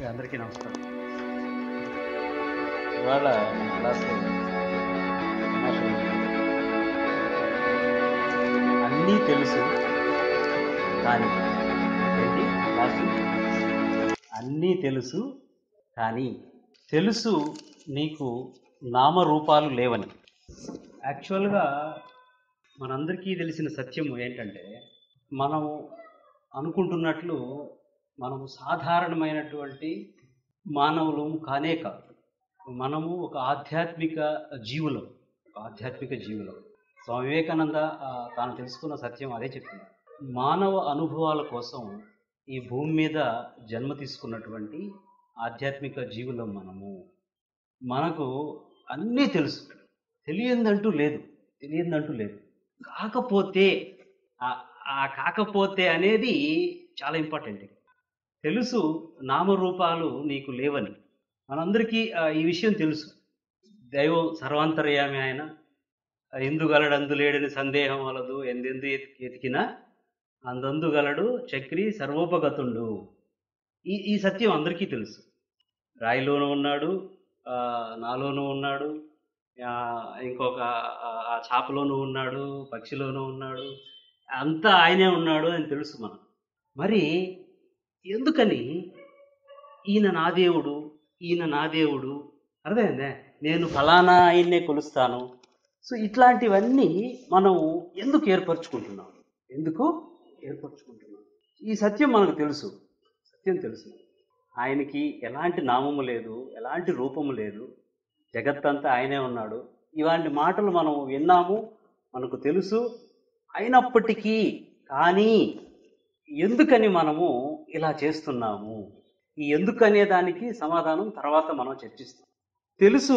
అందరికీ నమస్కారం ఇవాళ మన క్లాస్లో తమాషా ఏంటి? అన్నీ తెలుసు కానీ ఏంటి క్లాసు అన్నీ తెలుసు కానీ తెలుసు నీకు నామరూపాలు లేవని యాక్చువల్గా మనందరికీ తెలిసిన సత్యం ఏంటంటే మనం అనుకుంటున్నట్లు మనము సాధారణమైనటువంటి మానవులం కానే కాదు మనము ఒక ఆధ్యాత్మిక జీవులం ఒక ఆధ్యాత్మిక జీవులం స్వామి వివేకానంద ఆ, తాను తెలుసుకున్న సత్యం అదే చెప్పింది మానవ అనుభవాల కోసం ఈ భూమి మీద జన్మ తీసుకున్నటువంటి ఆధ్యాత్మిక జీవులం మనము మనకు అన్నీ తెలుసు తెలియందంటూ లేదు తెలియందంటూ లేదు కాకపోతే ఆ- ఆ కాకపోతే అనేది చాలా ఇంపార్టెంట్ తెలుసు నామరూపాలు నీకు లేవని మనందరికీ ఆ, ఈ విషయం తెలుసు దైవం సర్వాంతర్యామి ఆయన ఎందుగలడందు లేడని సందేహం వలదు ఎందెందు ఎతి- ఎతికినా అందందు గలడు చక్రి సర్వోపగతుండు ఈ ఈ సత్యం అందరికీ తెలుసు రాయిలోనూ ఉన్నాడు ఆ, నాలోనూ ఉన్నాడు ఆ, ఇంకొక ఆ, ఆ చాపలోనూ ఉన్నాడు పక్షిలోనూ ఉన్నాడు అంతా ఆయనే ఉన్నాడు అని తెలుసు మనం మరి ఎందుకని ఈయన నా దేవుడు ఈయన నా దేవుడు అర్థమైందే నేను ఫలానా ఆయన్నే కొలుస్తాను సో ఇట్లాంటివన్నీ మనం ఎందుకు ఏర్పరచుకుంటున్నాం ఎందుకు ఏర్పరచుకుంటున్నాం ఈ సత్యం మనకు తెలుసు సత్యం తెలుసు ఆయనకి ఎలాంటి నామము లేదు ఎలాంటి రూపము లేదు జగత్తంతా ఆయనే ఉన్నాడు ఇలాంటి మాటలు మనం విన్నాము మనకు తెలుసు అయినప్పటికీ కానీ ఎందుకని మనము ఇలా చేస్తున్నాము ఈ ఎందుకనే దానికి సమాధానం తర్వాత మనం చర్చిస్తాం తెలుసు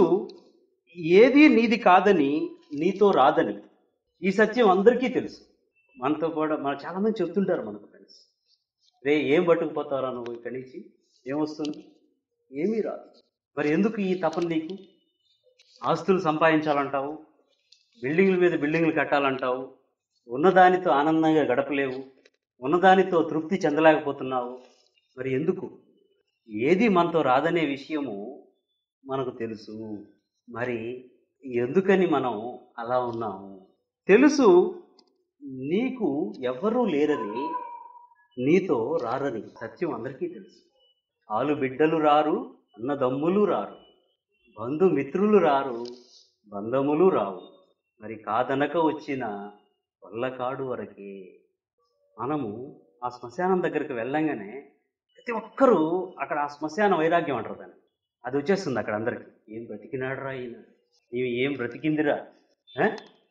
ఏది నీది కాదని నీతో రాదని ఈ సత్యం అందరికీ తెలుసు మనతో కూడా మన చాలామంది చెప్తుంటారు మనకు ఫ్రెండ్స్ రే ఏం పట్టుకుపోతారా నువ్వు ఇక్కడి నుంచి ఏమొస్తుంది ఏమీ రాదు మరి ఎందుకు ఈ తపన నీకు ఆస్తులు సంపాదించాలంటావు బిల్డింగ్ల మీద బిల్డింగ్లు కట్టాలంటావు ఉన్నదానితో ఆనందంగా గడపలేవు ఉన్నదానితో తృప్తి చెందలేకపోతున్నావు మరి ఎందుకు ఏది మనతో రాదనే విషయము మనకు తెలుసు మరి ఎందుకని మనం అలా ఉన్నాము తెలుసు నీకు ఎవ్వరూ లేరని నీతో రారని సత్యం అందరికీ తెలుసు ఆలు బిడ్డలు రారు అన్నదమ్ములు రారు బంధుమిత్రులు రారు బంధములు రావు మరి కాదనక వచ్చిన వల్లకాడు వరకే మనము ఆ శ్మశానం దగ్గరికి వెళ్ళంగానే ప్రతి ఒక్కరూ అక్కడ ఆ శ్మశాన వైరాగ్యం అంటారు దాన్ని అది వచ్చేస్తుంది అక్కడ అందరికి ఏం బ్రతికినాడురా ఈయన ఇవి ఏం బ్రతికిందిరా ఆ?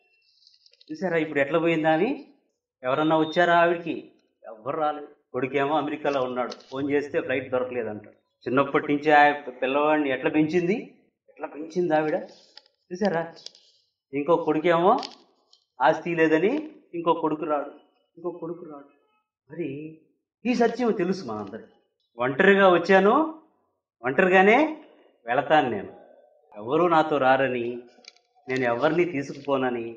చూసారా ఇప్పుడు ఎట్లా పోయిందా అని ఎవరన్నా వచ్చారా ఆవిడికి ఎవ్వరు రాలేదు కొడుకేమో అమెరికాలో ఉన్నాడు ఫోన్ చేస్తే ఫ్లైట్ దొరకలేదంట చిన్నప్పటి నుంచి ఆ పిల్లవాడిని ఎట్లా పెంచింది ఎట్లా పెంచింది ఆవిడ చూసారా ఇంకో కొడుకేమో ఆస్తి లేదని ఇంకో కొడుకు రాడు ఇంకో కొడుకు రాడు మరి ఈ సత్యం తెలుసు మనందరికి ఒంటరిగా వచ్చాను ఒంటరిగానే వెళతాను నేను ఎవరు నాతో రారని నేను ఎవరిని తీసుకుపోనని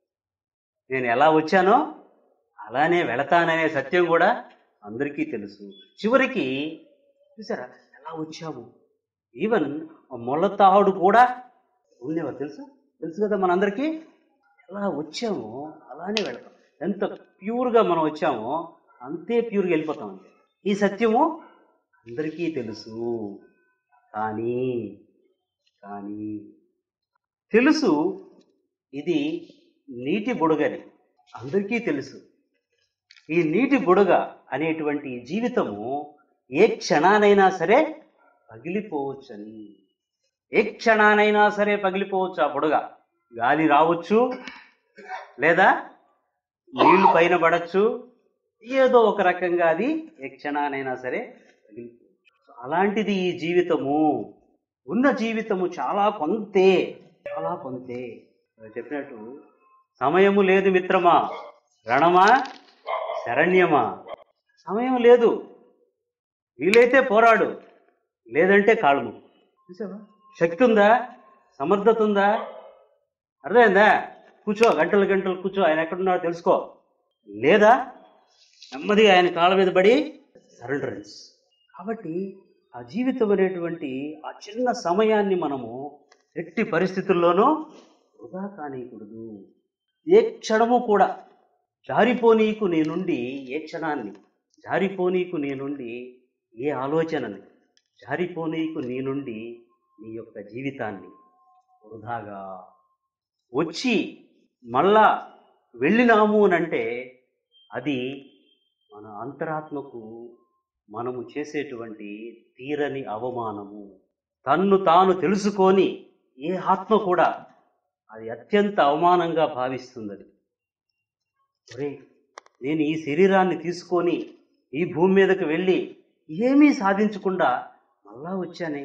నేను ఎలా వచ్చానో అలానే వెళతాననే సత్యం కూడా అందరికీ తెలుసు చివరికి చూసారా ఎలా వచ్చాము ఈవెన్ మొలతాడు కూడా ఉండేవారు తెలుసా తెలుసు కదా మనందరికీ ఎలా వచ్చామో అలానే వెళతాం ఎంత ప్యూర్గా మనం వచ్చామో అంతే ప్యూర్గా వెళ్ళిపోతాం అంతే ఈ సత్యము అందరికీ తెలుసు కానీ కానీ తెలుసు ఇది నీటి బుడగని అందరికీ తెలుసు ఈ నీటి బుడగ అనేటువంటి జీవితము ఏ క్షణానైనా సరే పగిలిపోవచ్చని ఏ క్షణానైనా సరే పగిలిపోవచ్చు ఆ బుడగ గాలి రావచ్చు లేదా నీళ్లు పైన పడచ్చు ఏదో ఒక రకంగా అది ఏ క్షణానైనా సరే పగిలిపోవచ్చు అలాంటిది ఈ జీవితము ఉన్న జీవితము చాలా కొంతే చాలా కొంతే అది చెప్పినట్టు సమయము లేదు మిత్రమా రణమా శరణ్యమా సమయం లేదు వీలైతే పోరాడు లేదంటే కాళ్ళము చూసావా శక్తి ఉందా సమర్థత ఉందా అర్థమైందా కూర్చో గంటలు గంటలు కూర్చో ఆయన ఎక్కడున్నాడో తెలుసుకో లేదా నెమ్మదిగా ఆయన కాళ్ళ మీద పడి సరెండరెన్స్ కాబట్టి ఆ జీవితం అనేటువంటి ఆ చిన్న సమయాన్ని మనము ఎట్టి పరిస్థితుల్లోనూ వృధా కానీయకూడదు ఏ క్షణము కూడా జారిపోనీకు నీ నుండి ఏ క్షణాన్ని జారిపోనీకు నీ నుండి ఏ ఆలోచనని జారిపోనీకు నీ నుండి నీ యొక్క జీవితాన్ని వృధాగా వచ్చి మళ్ళా వెళ్ళినాము అనంటే అది మన అంతరాత్మకు మనము చేసేటువంటి తీరని అవమానము తన్ను తాను తెలుసుకొని ఏ ఆత్మ కూడా అది అత్యంత అవమానంగా భావిస్తుంది ఒరే నేను ఈ శరీరాన్ని తీసుకొని ఈ భూమి మీదకి వెళ్ళి ఏమీ సాధించకుండా మళ్ళా వచ్చానే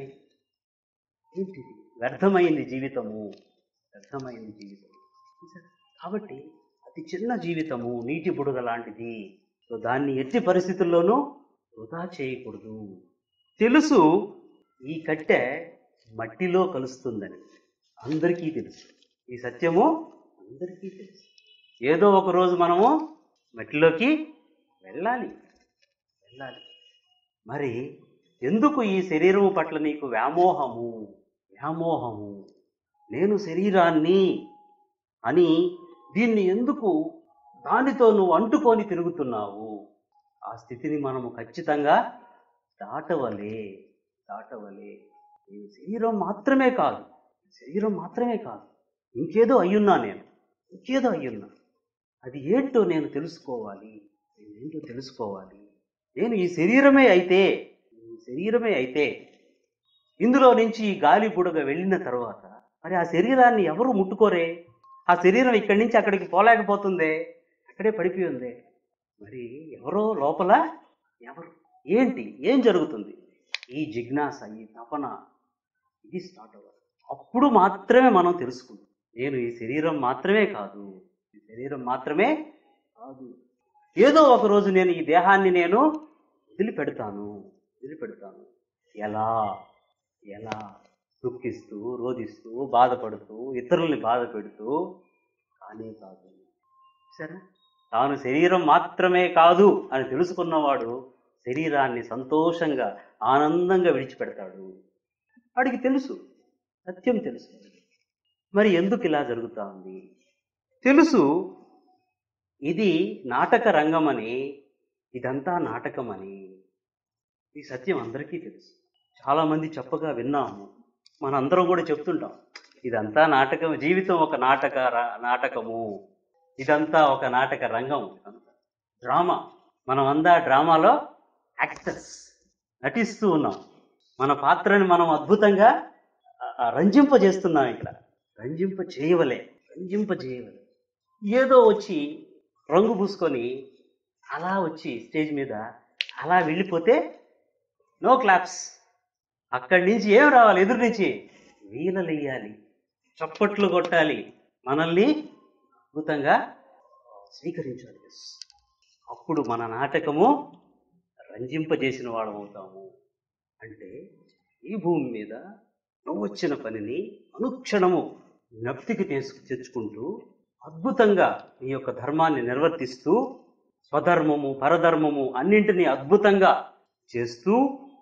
ఏంటిది వ్యర్థమైంది జీవితము వ్యర్థమైంది జీవితం చూసారా? కాబట్టి అతి చిన్న జీవితము నీటి బుడగ లాంటిది సో దాన్ని ఎట్టి పరిస్థితుల్లోనూ వృధా చేయకూడదు తెలుసు ఈ కట్టె మట్టిలో కలుస్తుందని అందరికీ తెలుసు ఈ సత్యము అందరికీ తెలుసు ఏదో ఒక రోజు మనము మట్టిలోకి వెళ్ళాలి వెళ్ళాలి మరి ఎందుకు ఈ శరీరము పట్ల నీకు వ్యామోహము వ్యామోహము నేను శరీరాన్ని అని దీన్ని ఎందుకు దానితో నువ్వు అంటుకొని తిరుగుతున్నావు ఆ స్థితిని మనము ఖచ్చితంగా దాటవలే దాటవలే నేను శరీరం మాత్రమే కాదు శరీరం మాత్రమే కాదు ఇంకేదో అయ్యున్నా నేను ఇంకేదో అయ్యున్నా అది ఏంటో నేను తెలుసుకోవాలి నేను ఏంటో తెలుసుకోవాలి నేను ఈ శరీరమే అయితే ఈ శరీరమే అయితే ఇందులో నుంచి ఈ గాలి బుడగ వెళ్ళిన తర్వాత మరి ఆ శరీరాన్ని ఎవరు ముట్టుకోరే ఆ శరీరం ఇక్కడి నుంచి అక్కడికి పోలేకపోతుందే అక్కడే పడిపోయి ఉంది మరి ఎవరో లోపల ఎవరు ఏంటి ఏం జరుగుతుంది ఈ జిజ్ఞాస ఈ తపన ఇది స్టార్ట్ అవ్వాలి అప్పుడు మాత్రమే మనం తెలుసుకుంటాం నేను ఈ శరీరం మాత్రమే కాదు ఈ శరీరం మాత్రమే కాదు ఏదో ఒక రోజు నేను ఈ దేహాన్ని నేను వదిలిపెడతాను వదిలిపెడతాను ఎలా ఎలా దుఃఖిస్తూ రోధిస్తూ బాధపడుతూ ఇతరుల్ని బాధ పెడుతూ కానే కాదు సరే తాను శరీరం మాత్రమే కాదు అని తెలుసుకున్నవాడు శరీరాన్ని సంతోషంగా ఆనందంగా విడిచిపెడతాడు వాడికి తెలుసు సత్యం తెలుసు మరి ఎందుకు ఇలా జరుగుతా ఉంది తెలుసు ఇది నాటక రంగమని ఇదంతా నాటకమని ఈ సత్యం అందరికీ తెలుసు చాలామంది చెప్పగా విన్నాము మనందరం కూడా చెప్తుంటాం ఇదంతా నాటకం జీవితం ఒక నాటక ర- నాటకము ఇదంతా ఒక నాటక రంగం ఇదంతా డ్రామా మనం అందా డ్రామాలో యాక్టర్స్ నటిస్తూ ఉన్నాం మన పాత్రని మనం అద్భుతంగా ఆ, ఆ, రంజింపజేస్తున్నాం ఇక్కడ రంజింప చేయవలే రంజింప చేయవలే ఏదో వచ్చి రంగు పూసుకొని అలా వచ్చి స్టేజ్ మీద అలా వెళ్ళిపోతే నో క్లాప్స్ అక్కడి నుంచి ఏం రావాలి ఎదురు నుంచి వీలలెయ్యాలి చప్పట్లు కొట్టాలి మనల్ని అద్భుతంగా స్వీకరించాలి అప్పుడు మన నాటకము రంజింపజేసిన వాళ్ళం అవుతాము అంటే ఈ భూమి మీద నువ్వు వచ్చిన పనిని అనుక్షణము జ్ఞప్తికి తెసు తెచ్చుకుంటూ అద్భుతంగా నీ యొక్క ధర్మాన్ని నిర్వర్తిస్తూ స్వధర్మము పరధర్మము అన్నింటినీ అద్భుతంగా చేస్తూ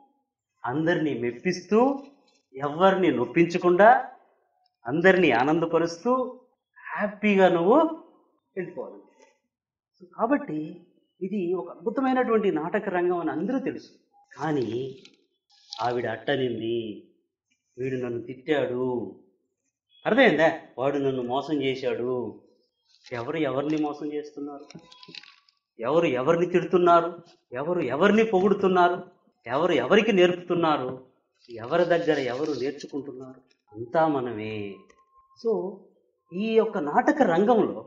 అందరినీ మెప్పిస్తూ ఎవరిని నొప్పించకుండా అందరినీ ఆనందపరుస్తూ హ్యాపీగా నువ్వు వెళ్ళిపోవాలి సో కాబట్టి ఇది ఒక అద్భుతమైనటువంటి నాటక రంగం అని అందరూ తెలుసు కానీ ఆవిడ అట్టనింది వీడు నన్ను తిట్టాడు అర్థమైందా వాడు నన్ను మోసం చేశాడు ఎవరు ఎవరిని మోసం చేస్తున్నారు ఎవరు ఎవరిని తిడుతున్నారు ఎవరు ఎవరిని పొగుడుతున్నారు ఎవరు ఎవరికి నేర్పుతున్నారు ఎవరి దగ్గర ఎవరు నేర్చుకుంటున్నారు అంతా మనమే సో ఈ యొక్క నాటక రంగంలో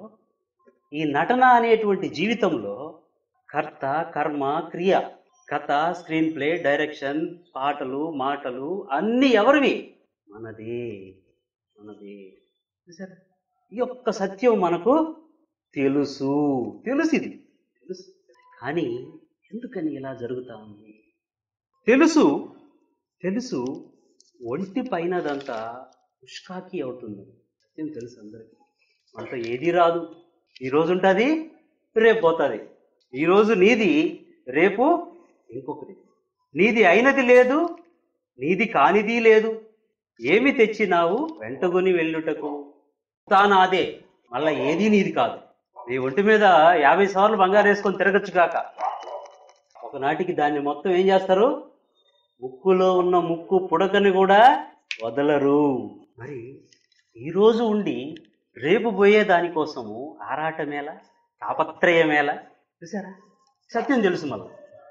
ఈ నటన అనేటువంటి జీవితంలో కర్త కర్మ క్రియ కథ స్క్రీన్ ప్లే డైరెక్షన్ పాటలు మాటలు అన్నీ ఎవరివి మనదే మనదే చూసారా ఈ యొక్క సత్యం మనకు తెలుసు తెలుసు ఇది తెలుసు కానీ ఎందుకని ఇలా జరుగుతా ఉంది తెలుసు తెలుసు ఒంటి పైనదంతా ఉష్కాకి అవుతుంది సత్యం తెలుసు అందరికీ మనతో ఏది రాదు ఈ రోజు ఉంటుంది రేపు పోతుంది ఈరోజు నీది రేపు ఇంకొకటి నీది అయినది లేదు నీది కానిది లేదు ఏమి తెచ్చినావు వెంటగొని వెళ్ళుటకు తానాదే మళ్ళా ఏదీ నీది కాదు నీ ఒంటి మీద యాభై సార్లు బంగారు వేసుకొని తిరగచ్చు కాక ఒకనాటికి దాన్ని మొత్తం ఏం చేస్తారు ముక్కులో ఉన్న ముక్కు పుడకని కూడా వదలరు మరి ఈరోజు ఉండి రేపు పోయే దానికోసము ఆరాటమేలా తాపత్రయమేలా చూసారా సత్యం తెలుసు మళ్ళీ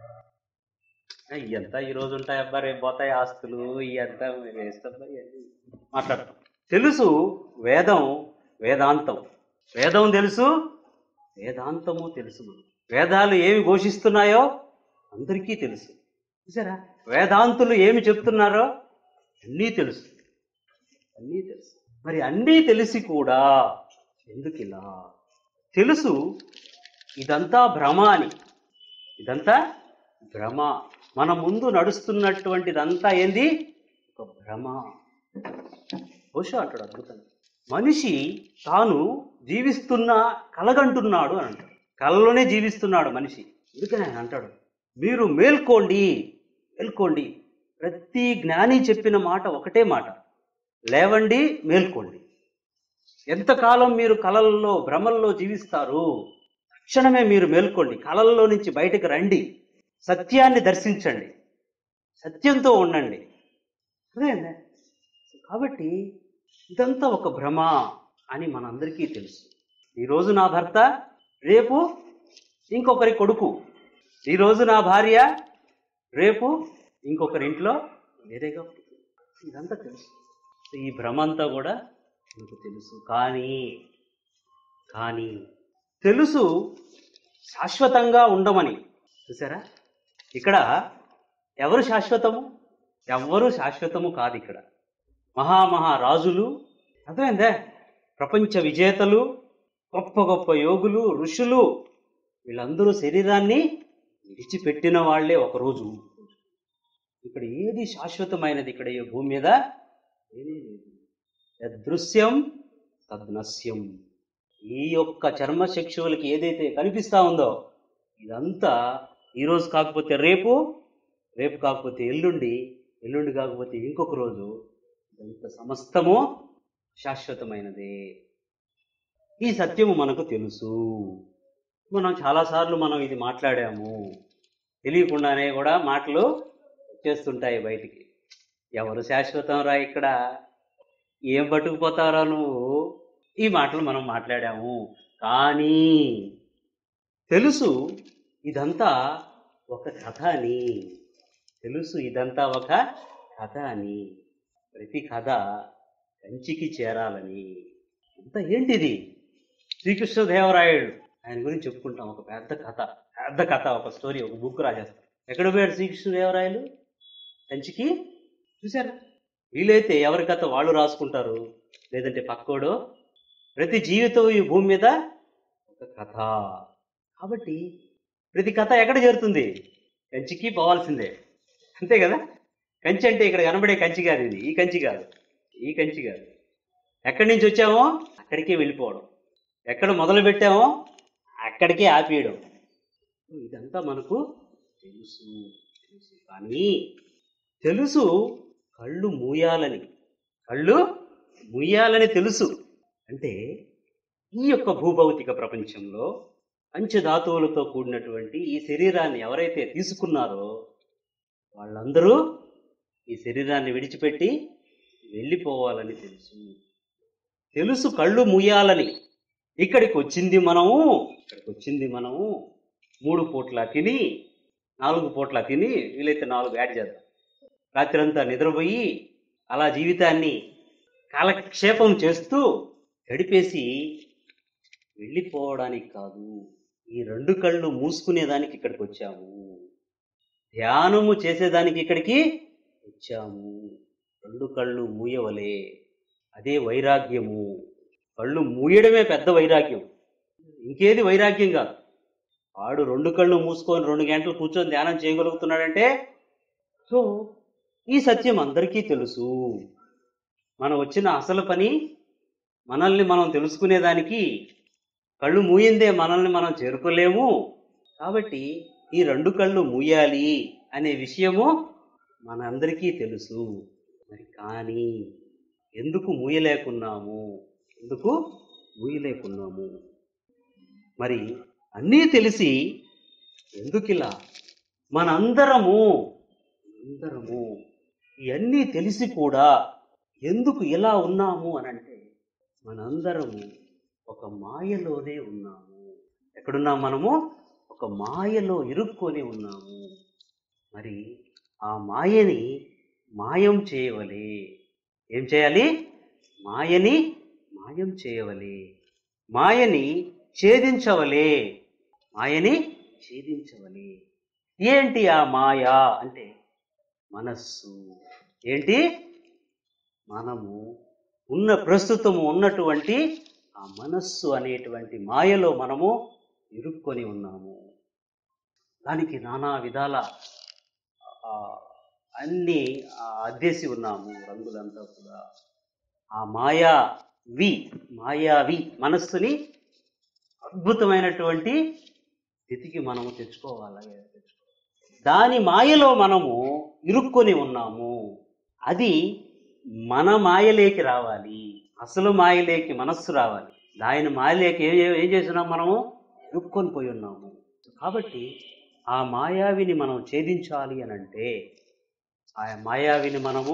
ఇదంతా ఈ రోజు ఉంటాయి అబ్బా రేపు పోతాయి ఆస్తులు ఇదంతా వేస్తబ్బా ఇవన్నీ మాట్లాడతాం తెలుసు వేదం వేదాంతం వేదం తెలుసు వేదాంతము తెలుసు మనకు వేదాలు ఏమి ఘోషిస్తున్నాయో అందరికీ తెలుసు చూసారా వేదాంతులు ఏమి చెప్తున్నారో అన్నీ తెలుసు అన్నీ తెలుసు మరి అన్నీ తెలిసి కూడా ఎందుకు ఇలా తెలుసు ఇదంతా భ్రమ అని ఇదంతా భ్రమ మన ముందు నడుస్తున్నటువంటిదంతా ఏంది ఒక భ్రమ బహుశా అంటాడు అద్భుతంగా మనిషి తాను జీవిస్తున్న కలగంటున్నాడు అని అంటాడు కలలోనే జీవిస్తున్నాడు మనిషి అందుకని ఆయన అంటాడు మీరు మేల్కోండి మేల్కోండి ప్రతి జ్ఞాని చెప్పిన మాట ఒకటే మాట లేవండి మేల్కోండి ఎంతకాలం మీరు కలల్లో భ్రమల్లో జీవిస్తారు తక్షణమే మీరు మేల్కోండి కలల్లో నుంచి బయటకు రండి సత్యాన్ని దర్శించండి సత్యంతో ఉండండి అదేండి కాబట్టి ఇదంతా ఒక భ్రమ అని మనందరికీ తెలుసు ఈరోజు నా భర్త రేపు ఇంకొకరి కొడుకు ఈరోజు నా భార్య రేపు ఇంకొకరి ఇంట్లో వేరేగా పుడుతుంది. ఇదంతా తెలుసు ఈ భ్రమ అంతా కూడా మీకు తెలుసు కానీ కానీ తెలుసు శాశ్వతంగా ఉండమని చూసారా ఇక్కడ ఎవరు శాశ్వతము ఎవ్వరు శాశ్వతము కాదు ఇక్కడ మహామహా రాజులు అర్థమైందే ప్రపంచ విజేతలు గొప్ప గొప్ప యోగులు ఋషులు వీళ్ళందరూ శరీరాన్ని విడిచిపెట్టిన వాళ్ళే ఒకరోజు ఇక్కడ ఏది శాశ్వతమైనది ఇక్కడ ఈ భూమి మీద ఏదీ లేదు యదృశ్యం తద్నశ్యం ఈ యొక్క చర్మ చక్షువులకి ఏదైతే కనిపిస్తా ఉందో ఇదంతా ఈరోజు కాకపోతే రేపు రేపు కాకపోతే ఎల్లుండి ఎల్లుండి కాకపోతే ఇంకొక రోజు ఇదంతా సమస్తము శాశ్వతమైనదే ఈ సత్యము మనకు తెలుసు మనం చాలాసార్లు మనం ఇది మాట్లాడాము తెలియకుండానే కూడా మాటలు వచ్చేస్తుంటాయి బయటికి ఎవరు శాశ్వతం రా ఇక్కడ ఏం పట్టుకుపోతారా నువ్వు ఈ మాటలు మనం మాట్లాడాము కానీ తెలుసు ఇదంతా ఒక కథ అని తెలుసు ఇదంతా ఒక కథ అని ప్రతి కథ కంచికి చేరాలని అంత ఏంటిది శ్రీకృష్ణదేవరాయుడు ఆయన గురించి చెప్పుకుంటాం ఒక పెద్ద కథ పెద్ద కథ ఒక స్టోరీ ఒక బుక్ రాసేస్తాం ఎక్కడ పోయాడు శ్రీకృష్ణదేవరాయలు కంచికి చూసారా వీలైతే ఎవరి కథ వాళ్ళు రాసుకుంటారు లేదంటే పక్కోడు ప్రతి జీవితం ఈ భూమి మీద ఒక కథ కాబట్టి ప్రతి కథ ఎక్కడ చేరుతుంది కంచికి పోవాల్సిందే అంతే కదా కంచి అంటే ఇక్కడ కనబడే కంచి కాదు ఇది ఈ కంచి కాదు ఈ కంచి కాదు ఎక్కడి నుంచి వచ్చామో అక్కడికే వెళ్ళిపోవడం ఎక్కడ మొదలు పెట్టామో అక్కడికే ఆపేయడం ఇదంతా మనకు తెలుసు తెలుసు కానీ తెలుసు కళ్ళు మూయాలని కళ్ళు మూయాలని తెలుసు అంటే ఈ యొక్క భూభౌతిక ప్రపంచంలో పంచధాతువులతో కూడినటువంటి ఈ శరీరాన్ని ఎవరైతే తీసుకున్నారో వాళ్ళందరూ ఈ శరీరాన్ని విడిచిపెట్టి వెళ్ళిపోవాలని తెలుసు తెలుసు కళ్ళు మూయాలని ఇక్కడికి వచ్చింది మనము ఇక్కడికి వచ్చింది మనము మూడు పూట్ల తిని నాలుగు పూట్ల తిని వీలైతే నాలుగు యాడ్ చేద్దాం రాత్రంతా నిద్రపోయి అలా జీవితాన్ని కాలక్షేపం చేస్తూ గడిపేసి వెళ్ళిపోవడానికి కాదు ఈ రెండు కళ్ళు మూసుకునేదానికి ఇక్కడికి వచ్చాము ధ్యానము చేసేదానికి ఇక్కడికి వచ్చాము రెండు కళ్ళు మూయవలే అదే వైరాగ్యము కళ్ళు మూయడమే పెద్ద వైరాగ్యం ఇంకేది వైరాగ్యం కాదు వాడు రెండు కళ్ళు మూసుకొని రెండు గంటలు కూర్చొని ధ్యానం చేయగలుగుతున్నాడంటే సో ఈ సత్యం అందరికీ తెలుసు మనం వచ్చిన అసలు పని మనల్ని మనం తెలుసుకునేదానికి కళ్ళు మూయిందే మనల్ని మనం చేరుకోలేము కాబట్టి ఈ రెండు కళ్ళు మూయాలి అనే విషయము మనందరికీ తెలుసు మరి కానీ ఎందుకు మూయలేకున్నాము ఎందుకు మూయలేకున్నాము మరి అన్నీ తెలిసి ఎందుకు ఇలా మనందరము అందరము ఇవన్నీ తెలిసి కూడా ఎందుకు ఇలా ఉన్నాము అని అంటే మనందరము ఒక మాయలోనే ఉన్నాము ఎక్కడున్నాం మనము ఒక మాయలో ఇరుక్కొని ఉన్నాము మరి ఆ మాయని మాయం చేయవలే ఏం చేయాలి మాయని మాయం చేయవలే మాయని ఛేదించవలే మాయని ఛేదించవలే ఏంటి ఆ మాయ అంటే మనస్సు ఏంటి మనము ఉన్న ప్రస్తుతము ఉన్నటువంటి ఆ మనస్సు అనేటువంటి మాయలో మనము ఇరుక్కొని ఉన్నాము దానికి నానా విధాల ఆ, అన్ని ఆ, అద్దేసి ఉన్నాము రంగులంతా కూడా ఆ మాయావి మాయావి మనస్సుని అద్భుతమైనటువంటి స్థితికి మనము తెచ్చుకోవాలి తెచ్చుకోవాలి దాని మాయలో మనము ఇరుక్కొని ఉన్నాము అది మన మాయలేకి రావాలి అసలు మాయలేకి మనస్సు రావాలి దాని మాయలేకి ఏం ఏం చేస్తున్నాం మనము ఇరుక్కొని పోయి ఉన్నాము కాబట్టి ఆ మాయావిని మనం ఛేదించాలి అని అంటే ఆ మాయావిని మనము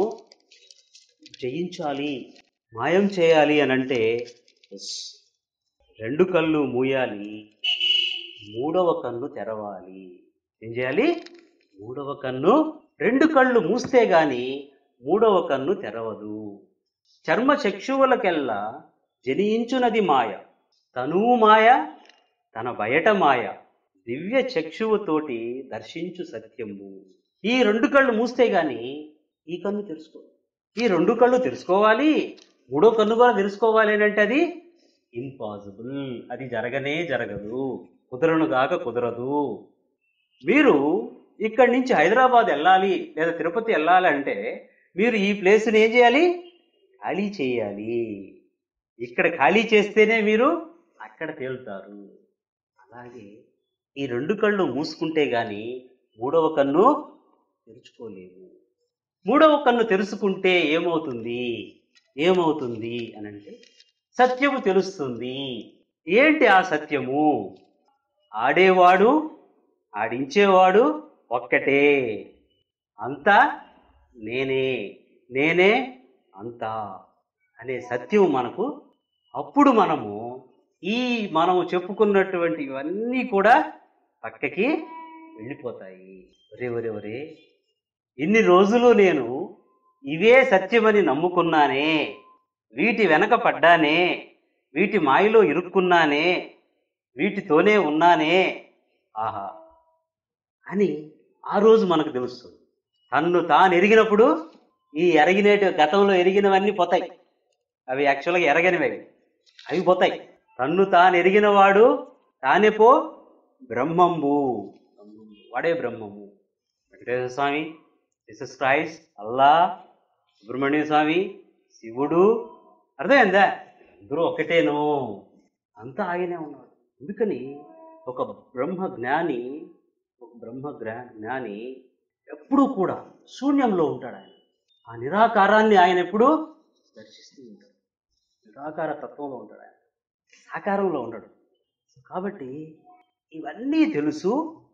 జయించాలి మాయం చేయాలి అని అంటే ఎస్, రెండు కళ్ళు మూయాలి మూడవ కన్ను తెరవాలి ఏం చేయాలి మూడవ కన్ను రెండు కళ్ళు మూస్తే గాని మూడవ కన్ను తెరవదు చర్మ చక్షువులకెల్లా జనించునది మాయ తనువు మాయ తన బయట మాయ దివ్య చక్షువుతోటి దర్శించు సత్యము ఈ రెండు కళ్ళు మూస్తే గాని ఈ కన్ను తెరుచుకో ఈ రెండు కళ్ళు తెరుచుకోవాలి మూడో కన్ను కూడా తెరుచుకోవాలి అని అంటే అది ఇంపాసిబుల్ అది జరగనే జరగదు కుదరను గాక కుదరదు మీరు ఇక్కడి నుంచి హైదరాబాద్ వెళ్ళాలి లేదా తిరుపతి వెళ్ళాలి అంటే మీరు ఈ ప్లేస్ని ఏం చేయాలి ఖాళీ చేయాలి ఇక్కడ ఖాళీ చేస్తేనే మీరు అక్కడ తేలుతారు అలాగే ఈ రెండు కళ్ళు మూసుకుంటే గాని మూడవ కన్ను తెరుచుకోలేము మూడవ కన్ను తెరుచుకుంటే ఏమవుతుంది ఏమవుతుంది అని అంటే సత్యము తెలుస్తుంది ఏంటి ఆ సత్యము ఆడేవాడు ఆడించేవాడు ఒక్కటే అంతా నేనే నేనే అంతా అనే సత్యం మనకు అప్పుడు మనము ఈ మనము చెప్పుకున్నటువంటి ఇవన్నీ కూడా పక్కకి వెళ్ళిపోతాయి ఒరే ఒరే ఒరే ఇన్ని రోజులు నేను ఇవే సత్యమని నమ్ముకున్నానే వీటి వెనక పడ్డానే వీటి మాయలో ఇరుక్కున్నానే వీటితోనే ఉన్నానే ఆహా అని ఆ రోజు మనకు తెలుస్తుంది తన్ను తాను ఎరిగినప్పుడు ఈ ఎరగినేటి గతంలో ఎరిగినవన్నీ పోతాయి అవి యాక్చువల్గా ఎరగనివి అవి. అవి పోతాయి తన్ను తాను ఎరిగిన వాడు తానే పో బ్రహ్మంబు వాడే బ్రహ్మము Venkateswara Swami Jesus Christ Allah Subrahmanya Swami శివుడు అర్థమైందా అందరూ ఒకటేను అంతా ఆయనే ఉన్నాడు అందుకని ఒక బ్రహ్మ జ్ఞాని ఒక బ్రహ్మ జ్ఞా- జ్ఞాని ఎప్పుడూ కూడా శూన్యంలో ఉంటాడు ఆయన ఆ నిరాకారాన్ని ఆయన ఎప్పుడూ దర్శిస్తూ ఉంటాడు నిరాకార తత్వంలో ఉంటాడు ఆయన సాకారంలో ఉండడు కాబట్టి ఇవన్నీ తెలుసు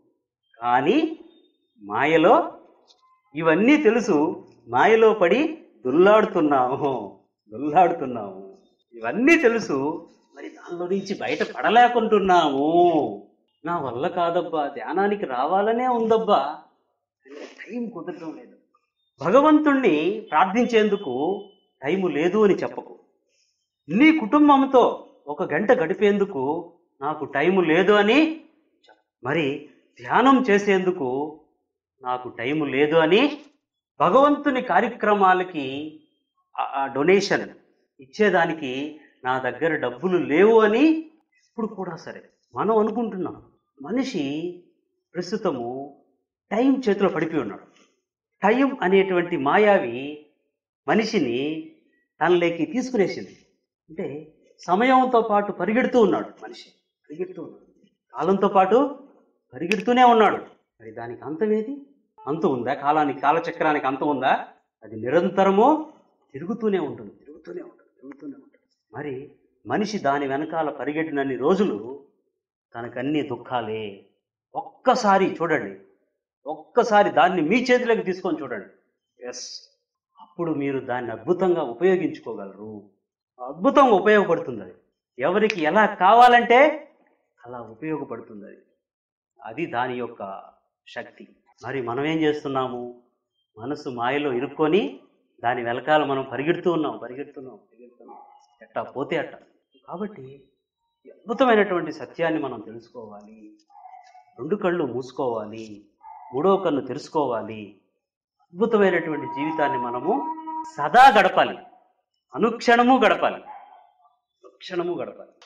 కానీ మాయలో ఇవన్నీ తెలుసు మాయలో పడి దుల్లాడుతున్నాము దుల్లాడుతున్నాము ఇవన్నీ తెలుసు మరి దానిలో నుంచి బయట పడలేకుంటున్నాము నా వల్ల కాదబ్బా ధ్యానానికి రావాలనే ఉందబ్బా కానీ టైం కుదరడం లేదు భగవంతుణ్ణి ప్రార్థించేందుకు టైము లేదు అని చెప్పకు నీ కుటుంబంతో ఒక గంట గడిపేందుకు నాకు టైము లేదు అని చెప్పు. మరి ధ్యానం చేసేందుకు నాకు టైము లేదు అని భగవంతుని కార్యక్రమాలకి ఆ- ఆ డొనేషన్ ఇచ్చేదానికి నా దగ్గర డబ్బులు లేవు అని ఇప్పుడు కూడా సరే మనం అనుకుంటున్నాం మనిషి ప్రస్తుతము టైం చేతిలో పడిపోయి ఉన్నాడు టైం అనేటువంటి మాయావి మనిషిని తనలోకి తీసుకునేసింది అంటే సమయంతో పాటు పరిగెడుతూ ఉన్నాడు మనిషి పరిగెడుతూ ఉన్నాడు కాలంతో పాటు పరిగెడుతూనే ఉన్నాడు మరి దానికి అంతమేది అంతు ఉందా కాలానికి కాలచక్రానికి అంతం ఉందా అది నిరంతరము తిరుగుతూనే ఉంటుంది తిరుగుతూనే ఉంటుంది తిరుగుతూనే ఉంటుంది మరి మనిషి దాని వెనకాల పరిగెట్టినన్ని రోజులు తనకన్నీ దుఃఖాలే ఒక్కసారి చూడండి ఒక్కసారి దాన్ని మీ చేతిలోకి తీసుకొని చూడండి ఎస్ అప్పుడు మీరు దాన్ని అద్భుతంగా ఉపయోగించుకోగలరు అద్భుతంగా ఉపయోగపడుతుంది అది ఎవరికి ఎలా కావాలంటే అలా ఉపయోగపడుతుంది అది అది దాని యొక్క శక్తి మరి మనం ఏం చేస్తున్నాము మనసు మాయలో ఇరుక్కొని దాని వెనకాల మనం పరిగెడుతూ ఉన్నాం పరిగెడుతున్నాం పరిగెడుతున్నాం ఎట్టా పోతే అట్ట కాబట్టి ఈ అద్భుతమైనటువంటి సత్యాన్ని మనం తెలుసుకోవాలి రెండు కళ్ళు మూసుకోవాలి మూడో కన్ను తెరుచుకోవాలి అద్భుతమైనటువంటి జీవితాన్ని మనము సదా గడపాలి అనుక్షణము గడపాలి అనుక్షణము గడపాలి